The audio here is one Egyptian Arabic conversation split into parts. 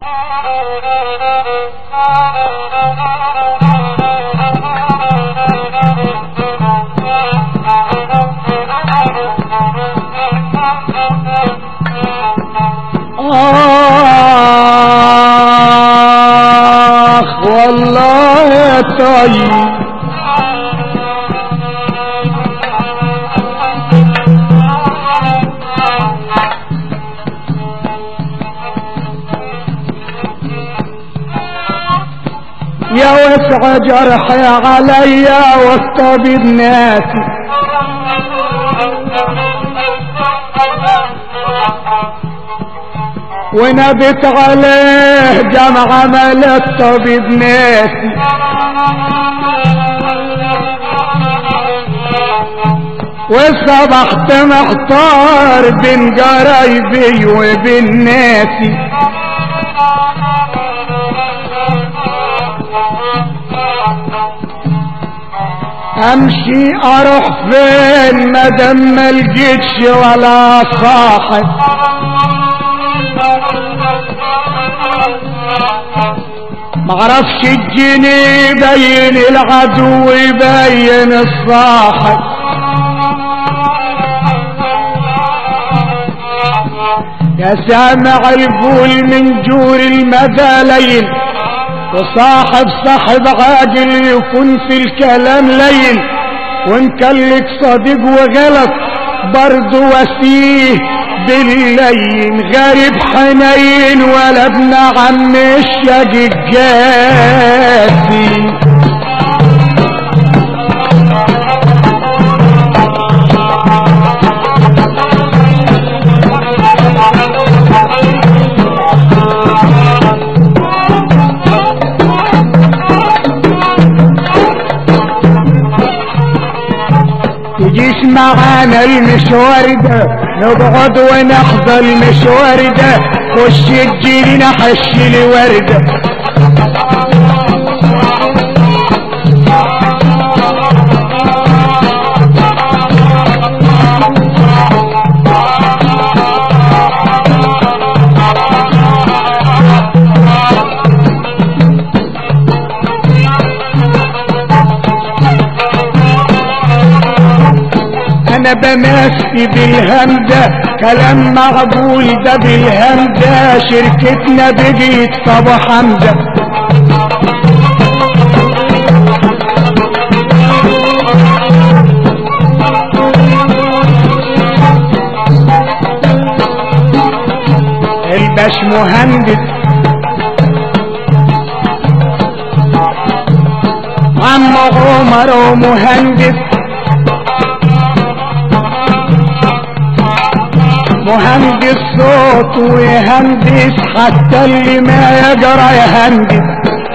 آخ والله يا طيب يا وسع جرحي عليا والطبيب ناسي ونبت عليه جمع عمل الطبيب ناسي وصبحت محتار بين قرايبي وبين ناسي امشي اروح فين مادام ما لقيتش ولا صاحب معرفش الجني يبين العدو يبين الصاحب يا سامع الفول من جور المدالين وصاحب صاحب عاجل يكون في الكلام لين وان كان لك صديق وغلط برضه وسيه باللين غريب حنين ولا ابن عم الشقي الجاسي تجيش معانا المشوار ده نقعد ونحظى المشوار ده خش تجيلنا حش لي وردة انا بمشي بالهمدة كلام مقبول ده بالهمدة شركتنا بقيت صبا حمدة الباش مهندس عم عمر ومهندس مهندس صوت ويهندس حتى اللي ما يجرى يهندس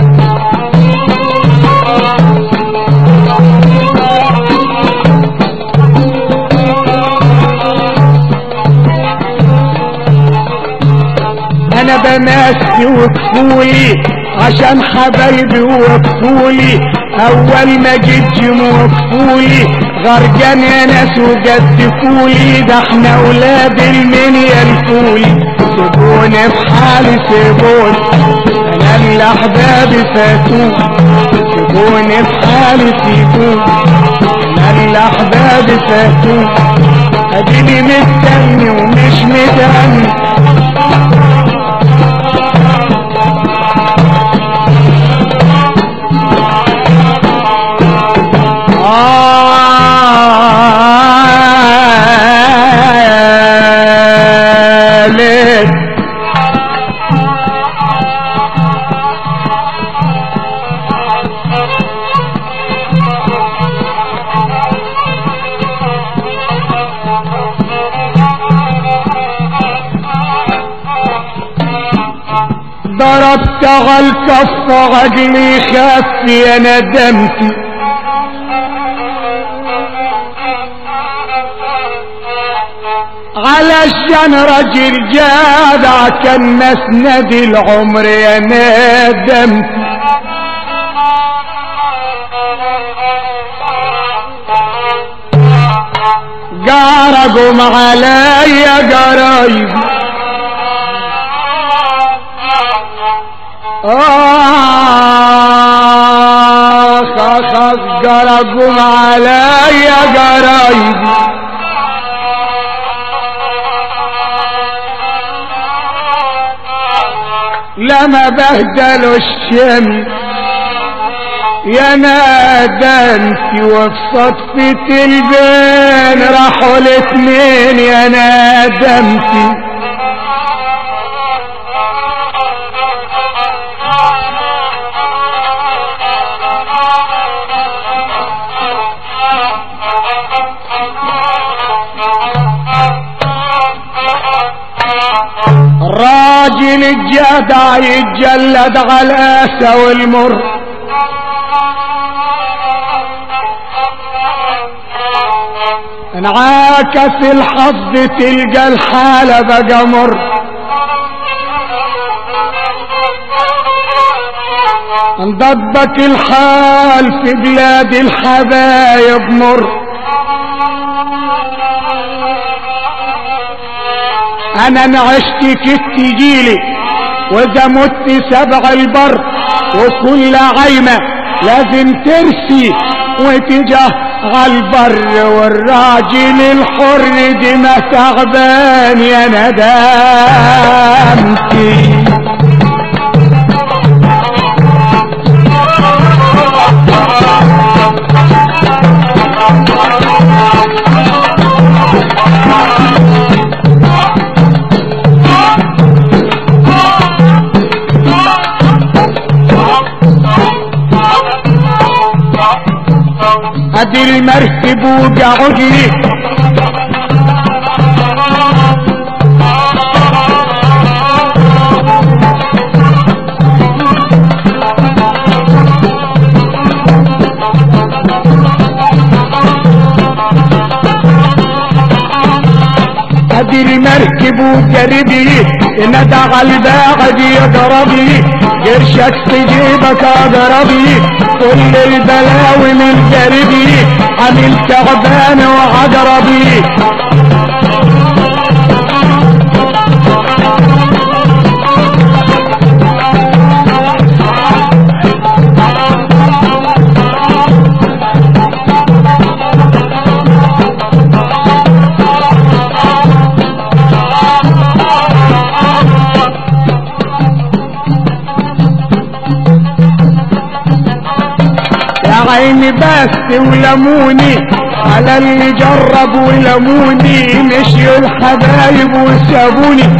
انا بمشي وكفولي عشان حبايبي وكفولي اول ما جيت وكفولي غرقان يا ناس وجدفولي ده احنا اولاد المنيا الفولي سيبوني في حالي سيبوني انا اللي احبابي فاتوني سيبوني في حالي سيبوني انا اللي احبابي فاتوني اديني مستني ومش مدني آلت ضربت على الكف عقلي خاف يا ندمتي علشان راجل جدع كان مسند العمر يا ندمتي جارقوا عليا جرايبي آخ آخ آخ قرقوا عليا قرايبي لما بهدلوا الشمس يا نادنتي وفي صدفة البين راحوا الاتنين يا نادمتي الراجل الجدع يتجلد على الاسى والمر انعكس الحظ تلقى الحالة بقى مر انضبك الحال في بلاد الحبايب مر انا نعشت كت جيلي واذا مت سبع البر وكل عيمة لازم ترسي وتجاه عالبر والراجل الحر دي ما تعبان يا ندامتي ادي المركب وقعد لي ادي المركب وقرب لي ندى على الباعد يضرب لي قرشك في جيبك اضرب لي كل البلاوي من قرب لي عامل تعبان وعقرب لي يا عيني بس ولموني على اللي جرب ولموني مشيوا الحبايب وسابوني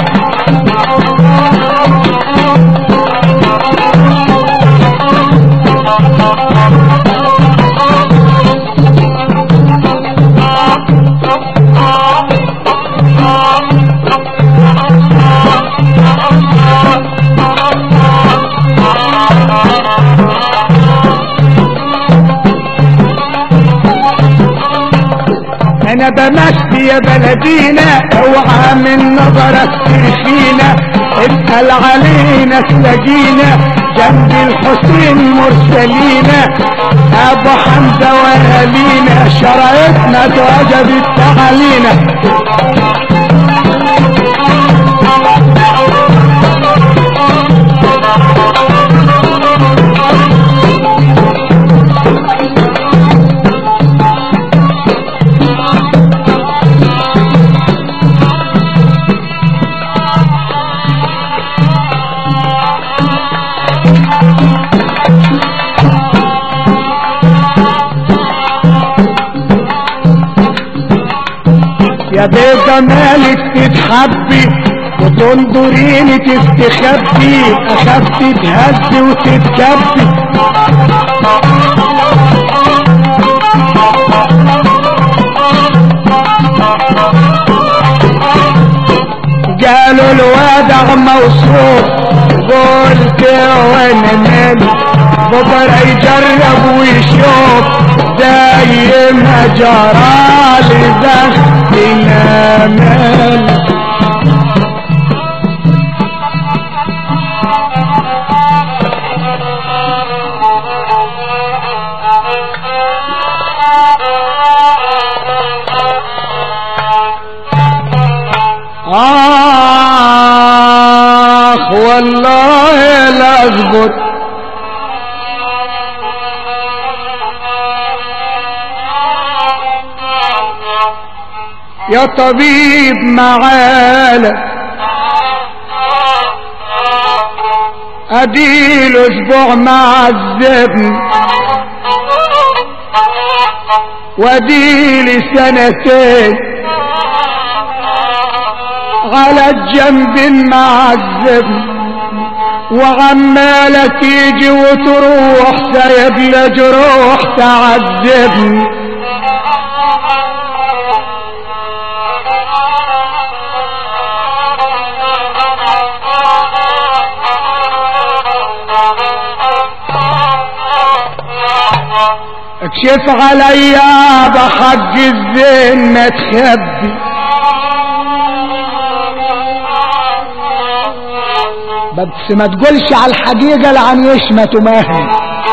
انا بمشي يا بلدينا اوعى من نظرك ترخينا اسأل علينا تلاقينا جنب الحسين مرسلينا ابو حمزة واهالينا شرايطنا توجبت علينا يا بيه جمالك تتحبي وتنظريني تستخبي اخاف تتهز وتتكبي قالوا الوضع موصوف قلت وانا مالي بكره يجرب ويشوف زي ما جرالي بختنا مال آخ والله لا اصبر يا طبيب معانا اديل اسبوع معذبني واديلي سنتين على الجنب معذبني وعمالة تيجي وتروح سايب لجروح تعذبني اكشف عليا بحق الزين ما تخبي بس ما تقولش على الحقيقة لعن يشمت ومهني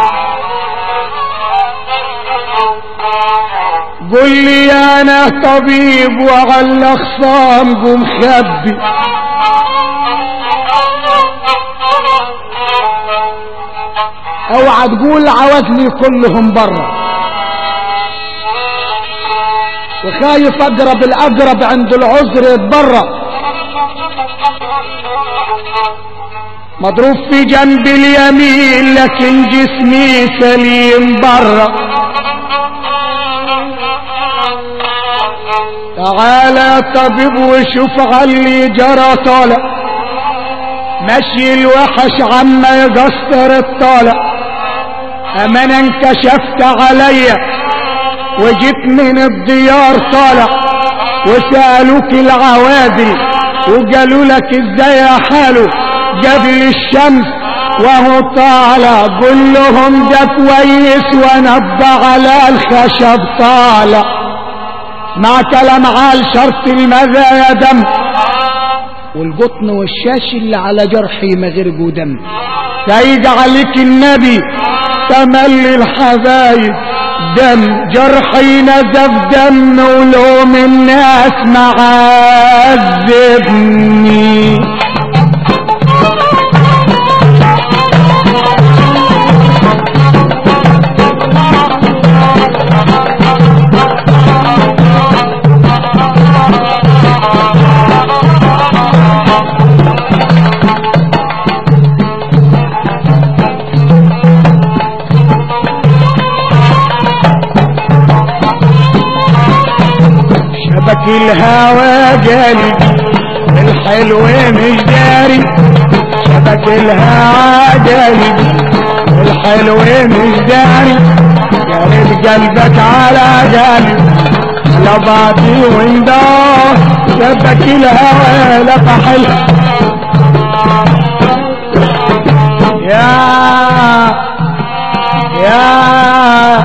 قل لي انا طبيب وعلى خصام قوم خبي اوعى تقول عوزني كلهم برا وخايف اقرب الاقرب عند العذر يتبرى مضروب في جنب اليمين لكن جسمي سليم برا تعالى طبيب وشوف علي جرى طالع مشي الوحش عما يقصر الطالع امانا انكشفت عليا وجيت من الديار طالع وسألوك العوادل وقالوا لك ازاي حاله قبل الشمس وهو طالع قول لهم ده كويس ونبض على الخشب طالع مع كلام عال شرط المذا يا دم والقطن والشاش اللي على جرحي مغرقوا دم سيد عليك النبي تملي الحبايب دم جرحي نزف دم ولوم الناس معذبني شبك الهوى جالي الحلو مش داري شبك الهوى جالي الحلو مش داري جالب قلبك على جالي لبعضي وندار شبك الهوى لفحل يا يا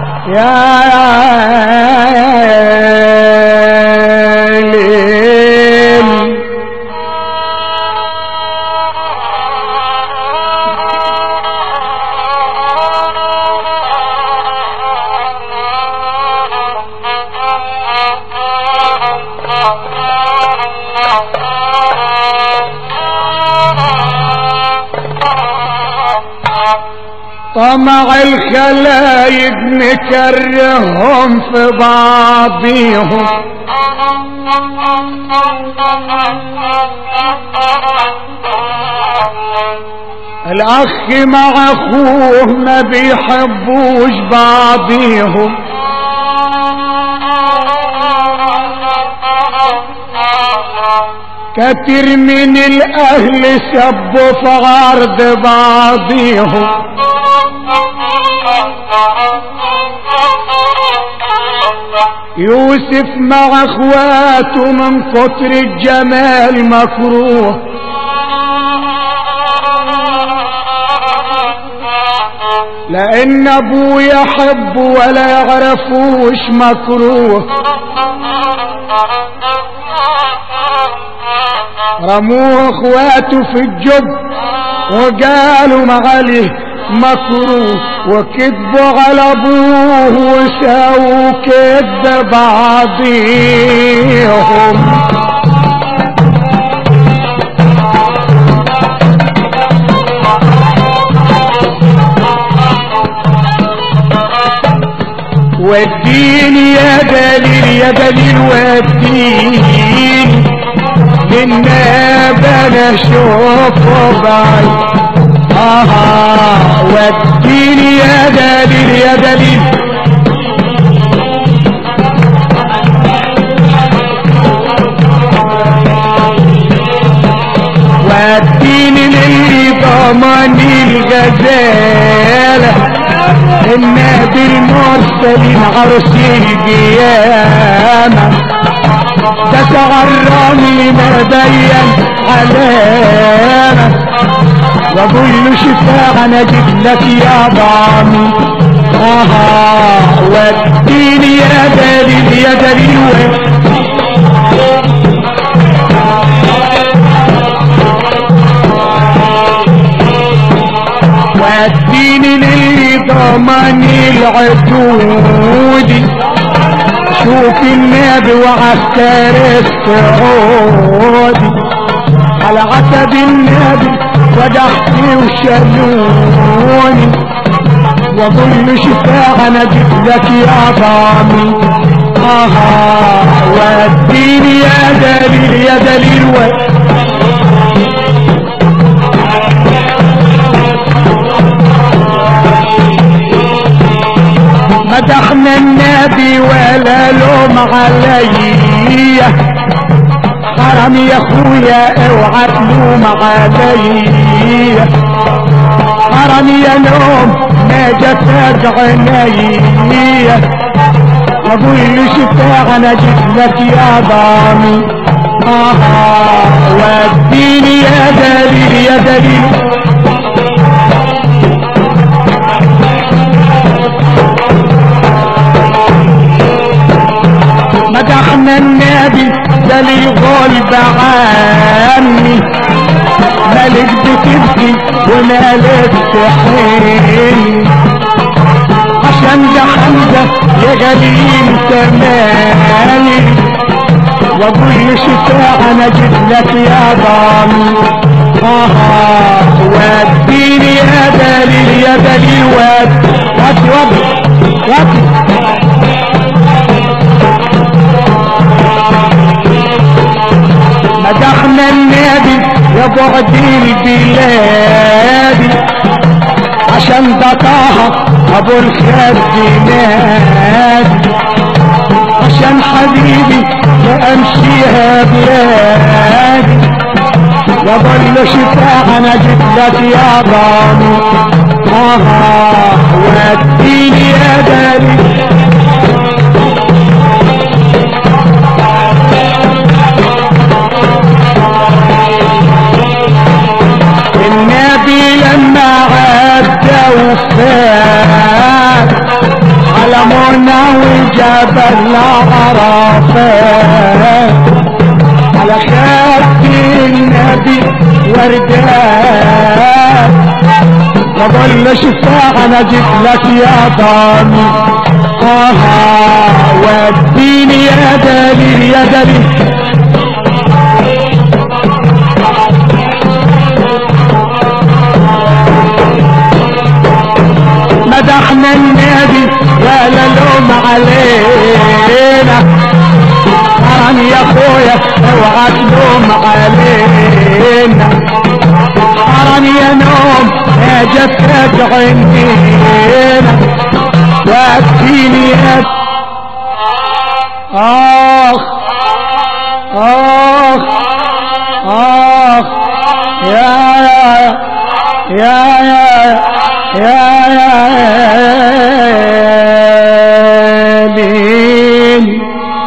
يا ليل طمع الخلايق مكرههم في بعضيهم الاخ مع اخوه ما بيحبوش بعضيهم كتير من الاهل سبوا في عرض بعضيهم يوسف مع اخواته من كتر الجمال مكروه لان ابوه يحب ولا يعرفوش مكروه رموه اخواته في الجب وقالوا معاليه مكروه وكذبوا على ابوه وساووا كذب بعضيهم وديني يا دليل يا دليل وديني للناب انا اشوفه بعيد آه وديني يا دليل يا دليل وديني للي ضمني الغزالة النبي المرسلين عرس القيامة ده تغرمي ما بين علامة واقول له شفاعة انا جيت لك يا ضامي اها وديني يا دليل يا دليل وديني للي ضمني العدود شوف النبي وعسكر السعودي على عتب النبي ودحتي وشلوني واظن شفاعة انا جيت لك يا ضامي اها وديني يا دليل يا دليل و... مدحنا النبي ولا لوم عليا حرام يا اخويا اوعى تلوم عليا حرام يا نوم ما جفاك عينيا اقول لي شفاعة انا جيت لك يا ضامي آه وديني يا دليل يا دليل مدحنا النبي ده لي غلب عني مالك بتبكي ومالك تحن عشان ده حمزة يا جليل تمالي واقول شفاعة انا جيت لك يا ضامي آه وديني يا دليل يا دليل ود ود ود ود مدحنا النبي يا بعد البلاد عشان ده طه ابو الخد نادي عشان حبيبي ما امشيها بلادي وظل شفاعة انا جيت لك يا ضامي آه وديني يا دليل النبي لما عدى وفات على منى وجبل عرفات على خد النبي وردات وظل شفاعة انا جيت لك يا ضامي آه وديني يا دليل يا دليل مدحنا النبي ولا لوم علينا حرام يا اخويا اوعى تلوم علينا حرام يا نوم يا جفت عينينا وابكيني يا اخ اخ اخ يا يا يا يا يا ليل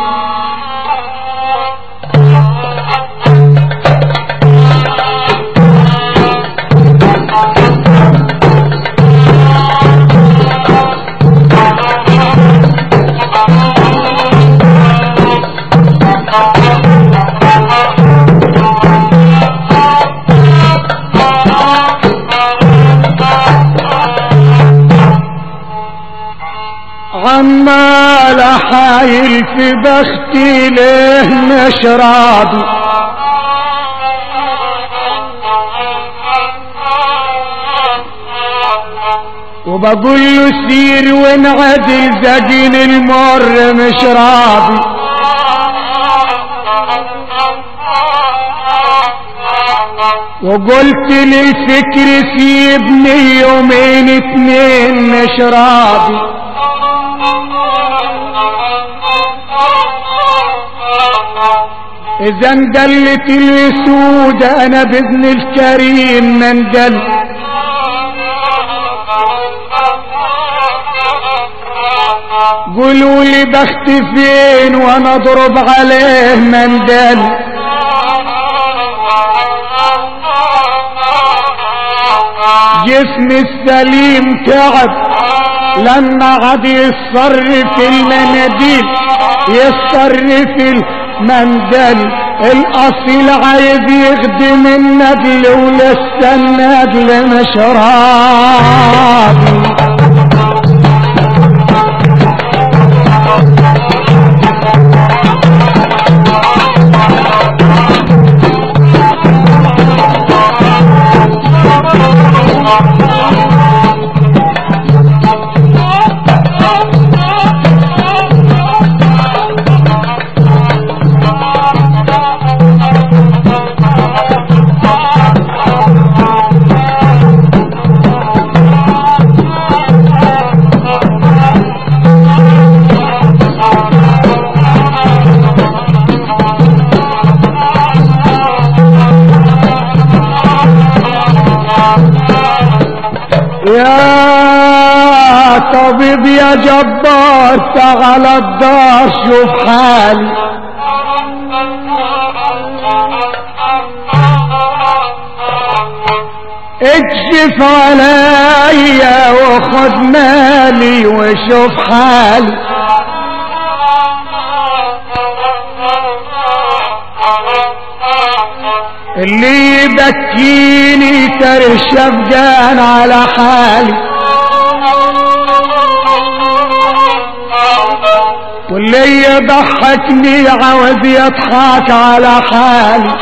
عمال حايل في بختي ليه مش راضي وبقول له سير وانعدل زقين المر مش راضي وقلت للفكر سيبني يومين اتنين مش راضي اذا اندلت السود انا باذن الكريم من دل قولوا لي بخت فين وانا اضرب عليه مندل جسم السليم تعب لما عاد يصرف المناديل يصرف المندل الاصيل عايز يخدم الندل ولسه الندل مش راضي يا طبيب يا جبار تعال الدار شوف حالي اكشف عليا وخد مالي وشوف حالي اللي يبكيني ترى الشفقان على حالي واللي يضحكني عاوز يضحك على حالي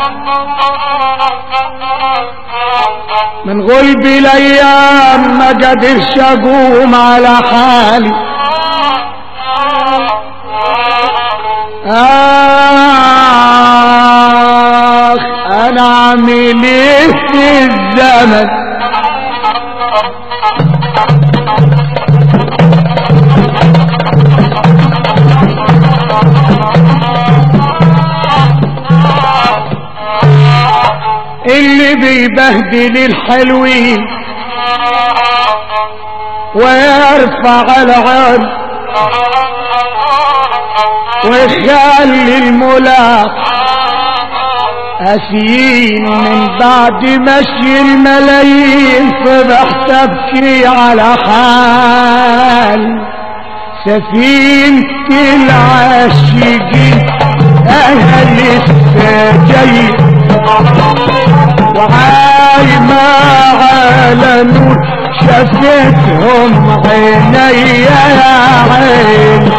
من غلب الايام ما قدرش اقوم على حالي اخ انا عامل ايه في الزمن اللي بيبهدل الحلوين ويرفع العرض ويخلي الملاق أسيين من بعد مشي الملايين صبح تبكي على حال سفينة العاشقين أهل السجين وعايمة على نور شفتهم عيني يا عين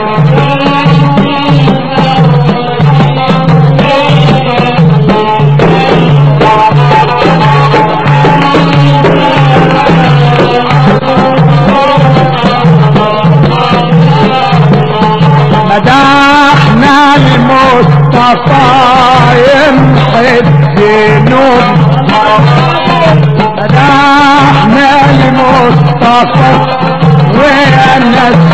مدحنا المصطفى يمحي الذنوب مدحنا المصطفى ونسى